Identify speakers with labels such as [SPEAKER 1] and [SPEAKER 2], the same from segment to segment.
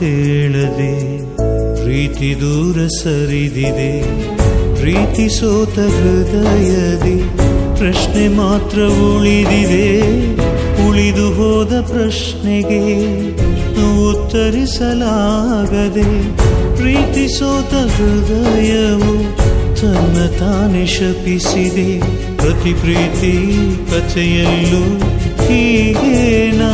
[SPEAKER 1] ಮಾತೇಳದೆ ಪ್ರೀತಿ ದೂರ ಸರಿದಿದೆ ಪ್ರೀತಿ ಸೋತ ಹೃದಯದಿ ಪ್ರಶ್ನೆ ಮಾತ್ರ ಉಳಿದಿದೆ ಉಳಿದು ಹೋದ ಪ್ರಶ್ನೆಗೆ ಉತ್ತರಿಸಲಾಗದೆ ಪ್ರೀತಿ ಸೋತ ಹೃದಯವು ತನ್ನ ತಾನೇ ಶಪಿಸಿದೆ ಪ್ರತಿ ಪ್ರೀತಿ ಕಥೆಯಲ್ಲೂ ಹೀಗೇನಾ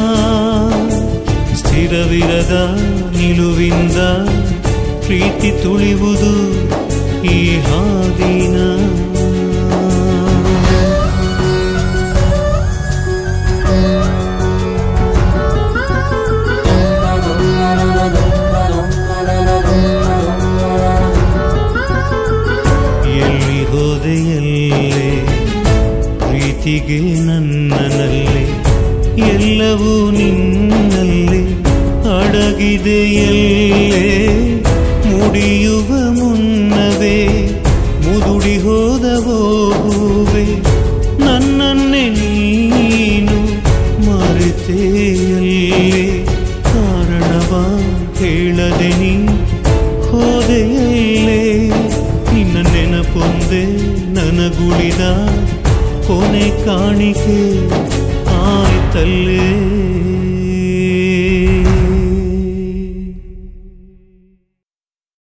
[SPEAKER 1] ಸ್ಥಿರವಿರದ ನಿಲುವಿಂದ ಪ್ರೀತಿ ತುಳಿಯುವುದು ಈ ಹಾದಿನ ಎಲ್ಲಿ ಹೋದೆ ಎಲ್ಲೇ ಪ್ರೀತಿಗೆ ನನ್ನನಲ್ಲಿ ಎಲ್ಲವೂ ನಿನ್ನಲ್ಲಿ ಅಡಗಿದೆ ಎಲ್ಲೇ ಮುಡಿಯುವ ಮುನ್ನವೇ ಮುದುಡಿ ಹೋದವೋ ಹೂವೆ ನನ್ನನ್ನೇ ನೀನು ಮರೆತೆಯಲ್ಲೇ ಕಾರಣವ ಹೇಳದೆ ನೀ ಹೋದೆಯಲ್ಲೇ ನಿನ್ನ ನೆನಪೊಂದೆ ನನಗುಳಿದ ಕೊನೆ ಕಾಣಿಕೆ ಆಯ್ತಲ್ಲೇ